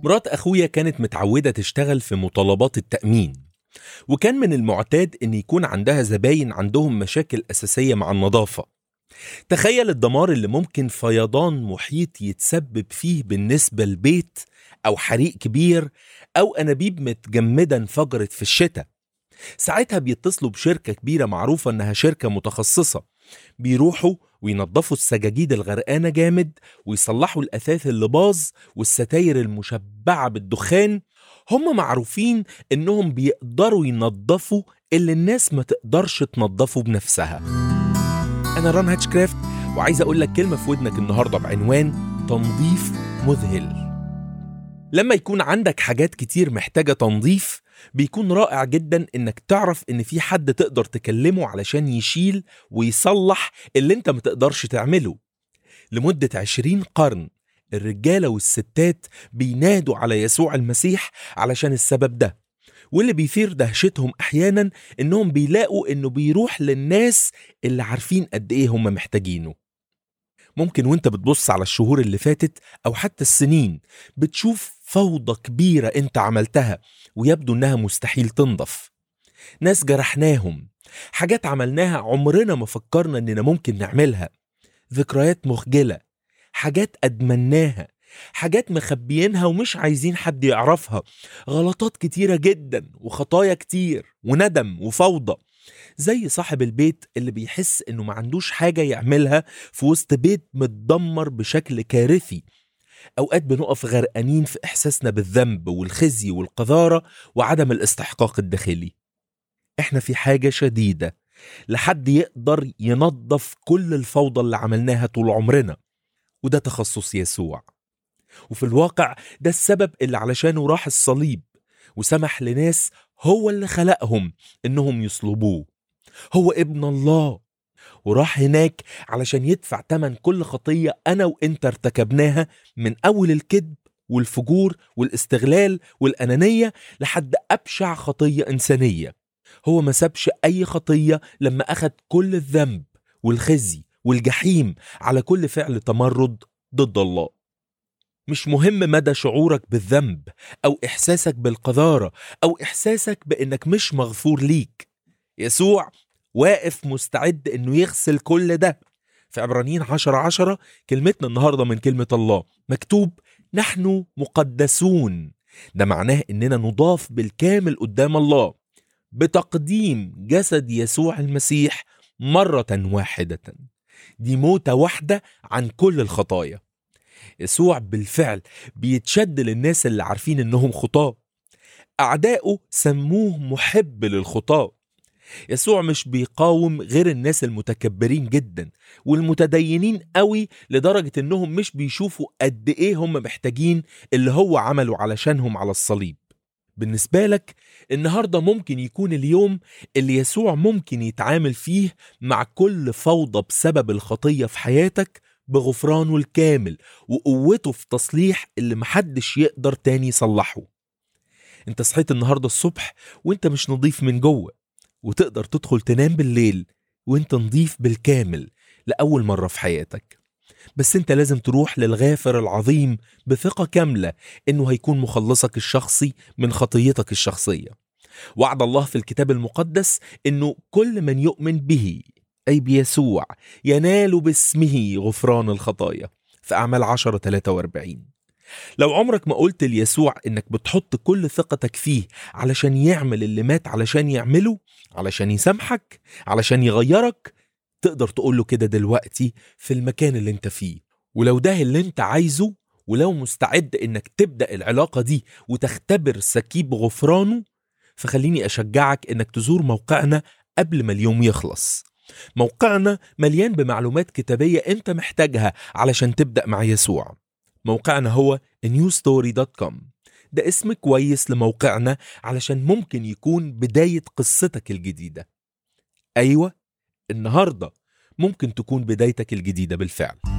مرات أخويا كانت متعودة تشتغل في مطالبات التأمين وكان من المعتاد إن يكون عندها زباين عندهم مشاكل أساسية مع النظافة تخيل الدمار اللي ممكن فيضان محيط يتسبب فيه بالنسبة لبيت أو حريق كبير أو أنابيب متجمدة انفجرت في الشتاء ساعتها بيتصلوا بشركة كبيرة معروفة إنها شركة متخصصة بيروحوا وينظفوا السجاجيد الغرقانة جامد ويصلحوا الأثاث اللي باظ والستاير المشبعة بالدخان هم معروفين إنهم بيقدروا ينظفوا اللي الناس ما تقدرش تنظفه بنفسها أنا ران هاتشكرافت وعايز أقول لك كلمة في ودنك النهاردة بعنوان تنظيف مذهل لما يكون عندك حاجات كتير محتاجة تنظيف بيكون رائع جدا انك تعرف ان في حد تقدر تكلمه علشان يشيل ويصلح اللي انت ما تقدرش تعمله لمدة عشرين قرن الرجالة والستات بينادوا على يسوع المسيح علشان السبب ده واللي بيثير دهشتهم احيانا انهم بيلاقوا انه بيروح للناس اللي عارفين قد ايه هم محتاجينه ممكن وانت بتبص على الشهور اللي فاتت او حتى السنين بتشوف فوضى كبيرة انت عملتها ويبدو انها مستحيل تنضف ناس جرحناهم حاجات عملناها عمرنا ما فكرنا اننا ممكن نعملها ذكريات مخجلة حاجات أدمناها حاجات مخبيينها ومش عايزين حد يعرفها غلطات كتيرة جدا وخطايا كتير وندم وفوضى زي صاحب البيت اللي بيحس انه ما عندوش حاجة يعملها في وسط بيت متدمر بشكل كارثي اوقات بنقف غرقانين في احساسنا بالذنب والخزي والقذارة وعدم الاستحقاق الداخلي احنا في حاجة شديدة لحد يقدر ينظف كل الفوضى اللي عملناها طول عمرنا وده تخصص يسوع وفي الواقع ده السبب اللي علشانه راح الصليب وسمح لناس هو اللي خلقهم انهم يصلبوه هو ابن الله وراح هناك علشان يدفع تمن كل خطية أنا وإنت ارتكبناها من أول الكذب والفجور والاستغلال والأنانية لحد أبشع خطية إنسانية هو ما سابش أي خطية لما أخد كل الذنب والخزي والجحيم على كل فعل تمرد ضد الله مش مهم مدى شعورك بالذنب أو إحساسك بالقذارة أو إحساسك بإنك مش مغفور ليك يسوع واقف مستعد إنه يغسل كل ده في عبرانيين عشرة عشرة كلمتنا النهاردة من كلمة الله مكتوب نحن مقدسون ده معناه إننا نضاف بالكامل قدام الله بتقديم جسد يسوع المسيح مرة واحدة دي موتة واحدة عن كل الخطايا يسوع بالفعل بيتشد للناس اللي عارفين انهم خطاة اعدائه سموه محب للخطاة يسوع مش بيقاوم غير الناس المتكبرين جدا والمتدينين قوي لدرجة انهم مش بيشوفوا قد ايه هم محتاجين اللي هو عمله علشانهم على الصليب بالنسبة لك النهاردة ممكن يكون اليوم اللي يسوع ممكن يتعامل فيه مع كل فوضى بسبب الخطية في حياتك بغفرانه الكامل وقوته في تصليح اللي محدش يقدر تاني يصلحه انت صحيت النهاردة الصبح وانت مش نظيف من جوه وتقدر تدخل تنام بالليل وانت نظيف بالكامل لأول مرة في حياتك بس انت لازم تروح للغافر العظيم بثقة كاملة انه هيكون مخلصك الشخصي من خطيتك الشخصية وعد الله في الكتاب المقدس انه كل من يؤمن به أي بيسوع ينال باسمه غفران الخطايا في أعمال 10 43 لو عمرك ما قلت ليسوع إنك بتحط كل ثقتك فيه علشان يعمل اللي مات علشان يعمله علشان يسامحك علشان يغيرك تقدر تقوله كده دلوقتي في المكان اللي انت فيه ولو ده اللي انت عايزه ولو مستعد انك تبدأ العلاقة دي وتختبر سكيب غفرانه فخليني أشجعك انك تزور موقعنا قبل ما اليوم يخلص موقعنا مليان بمعلومات كتابية انت محتاجها علشان تبدأ مع يسوع موقعنا هو newstory.com ده اسم كويس لموقعنا علشان ممكن يكون بداية قصتك الجديدة أيوة النهاردة ممكن تكون بدايتك الجديدة بالفعل